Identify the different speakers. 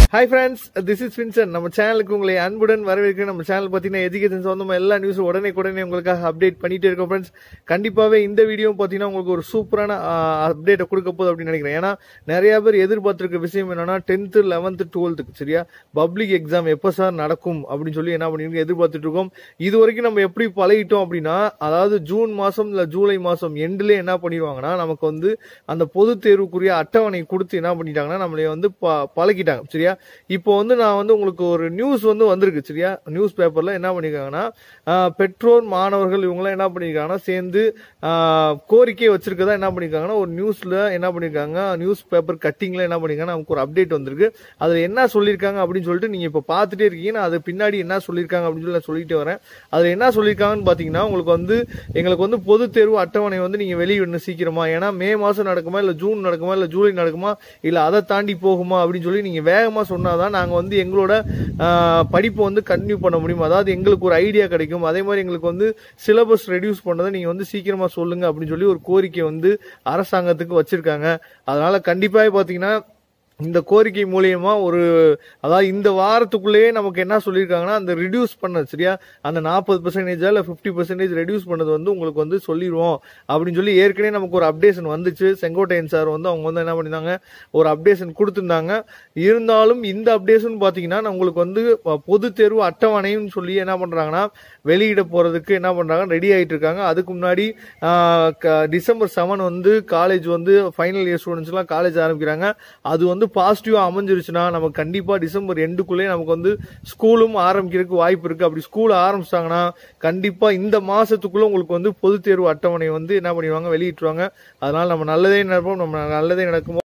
Speaker 1: hi friends this is Vinson நம்ம சேனலுக்கு உங்களை அன்புடன் வரவேற்கிறேன் நம்ம சேனல் பார்த்தீங்கன்னா எஜுகேஷன் சொந்தமாக எல்லா நியூஸும் உடனே உடனே உங்களுக்காக அப்டேட் பண்ணிட்டே இருக்கோம் ஃப்ரெண்ட்ஸ் கண்டிப்பாகவே இந்த வீடியோ பார்த்தீங்கன்னா உங்களுக்கு ஒரு சூப்பரான அப்டேட்டை கொடுக்க போகுது அப்படின்னு நினைக்கிறேன் ஏன்னா நிறைய பேர் எதிர்பார்த்திருக்க விஷயம் என்னன்னா டென்த்து லெவன்த்து டுவெல்த்துக்கு சரியா பப்ளிக் எக்ஸாம் எப்போ சார் நடக்கும் அப்படின்னு சொல்லி என்ன பண்ணிருக்கோம் எதிர்பார்த்துட்டு இருக்கோம் இது வரைக்கும் நம்ம எப்படி பழகிட்டோம் அப்படின்னா அதாவது ஜூன் மாதம் இல்லை ஜூலை மாதம் எண்ட்லேயே என்ன பண்ணிடுவாங்கன்னா நமக்கு வந்து அந்த பொது தேர்வுக்குரிய அட்டவணை கொடுத்து என்ன பண்ணிட்டாங்கன்னா நம்மளை வந்து ப- பழகிட்டாங்க சரியா இப்போ வந்து நான் வந்து உங்களுக்கு ஒரு நியூஸ் வந்து வந்திருக்கு சரியா நியூஸ் பேப்பர்ல என்ன பண்ணிருக்காங்கன்னா ஆஹ், பெற்றோர் மாணவர்கள் இவங்களாம் என்ன பண்ணிருக்காங்கன்னா சேர்ந்து ஆஹ், கோரிக்கை வச்சிருக்கதா என்ன பண்ணிருக்காங்கன்னா ஒரு நியூஸ்ல என்ன பண்ணிருக்காங்க நியூஸ் பேப்பர் கட்டிங்ல என்ன பண்ணிருக்காங்க நமக்கு ஒரு அப்டேட் வந்திருக்கு அதுல என்ன சொல்லியிருக்காங்க அப்படின்னு சொல்லிட்டு நீங்க இப்ப பார்த்துட்டே இருக்கீங்க நான் அது பின்னாடி என்ன சொல்லியிருக்காங்க அப்படின்னு சொல்லி நான் சொல்லிட்டு வரேன் அதுல என்ன சொல்லியிருக்காங்கன்னு பாத்தீங்கன்னா உங்களுக்கு வந்து எங்களுக்கு வந்து பொது தேர்வு அட்டவணை வந்து நீங்க வெளியிடணும் சீக்கிரமா ஏன்னா மே மாசம் நடக்குமா இல்ல ஜூன் நடக்குமா இல்ல ஜூலை நடக்குமா இல்ல அதை தாண்டி போகுமா அப்படின்னு சொல்லி நீங்க வேகமா சொன்னாதான் நாங்க வந்து எங்களோட ஆஹ், படிப்பை வந்து கண்டினியூ பண்ண முடியும் அதாவது எங்களுக்கு ஒரு ஐடியா கிடைக்கும் அதே மாதிரி எங்களுக்கு வந்து சிலபஸ் ரெடியூஸ் பண்ணதை நீங்க வந்து சீக்கிரமா சொல்லுங்க அப்படின்னு சொல்லி ஒரு கோரிக்கை வந்து அரசாங்கத்துக்கு வச்சிருக்காங்க அதனால கண்டிப்பாக பாத்தீங்கன்னா இந்த கோரிக்கை மூலியமா ஒரு அதாவது இந்த வாரத்துக்குள்ளேயே நமக்கு என்ன சொல்லியிருக்காங்கன்னா அந்த ரிடியூஸ் பண்ணது சரியா அந்த நாற்பது பர்சன்டேஜா இல்லை ஃபிஃப்டி பர்சன்டேஜ் ரெடியூஸ் பண்ணது வந்து உங்களுக்கு வந்து சொல்லிடுவோம் அப்படின்னு சொல்லி ஏற்கனவே நமக்கு ஒரு அப்டேஷன் வந்துச்சு செங்கோட்டையன் சார் வந்து அவங்க வந்து என்ன பண்ணியிருந்தாங்க ஒரு அப்டேஷன் கொடுத்துருந்தாங்க இருந்தாலும் இந்த அப்டேஷன் பார்த்தீங்கன்னா நான் உங்களுக்கு வந்து அஹ், பொது தேர்வு அட்டவணைன்னு சொல்லி என்ன பண்றாங்கன்னா வெளியிட போறதுக்கு என்ன பண்றாங்க ரெடி ஆயிட்டு இருக்காங்க அதுக்கு முன்னாடி ஆஹ், க- டிசம்பர் செவன் வந்து காலேஜ் வந்து ஃபைனல் இயர் ஸ்டூடெண்ட்ஸ் எல்லாம் காலேஜ் ஆரம்பிக்கிறாங்க அது வந்து பாசிட்டிவா அமைஞ்சிருச்சுன்னா நமக்கு கண்டிப்பா டிசம்பர் எண்டுக்குள்ளே நமக்கு வந்து ஸ்கூலும் ஆரம்பிக்கிறதுக்கு வாய்ப்பு இருக்கு அப்படி ஸ்கூல் ஆரம்பிச்சிட்டாங்கன்னா கண்டிப்பா இந்த மாசத்துக்குள்ள உங்களுக்கு வந்து பொது தேர்வு அட்டவணை வந்து என்ன பண்ணிடுவாங்க வெளியிட்டுருவாங்க அதனால நம்ம நல்லதே நடப்போம் நம்ம நல்லதே நடக்குமோ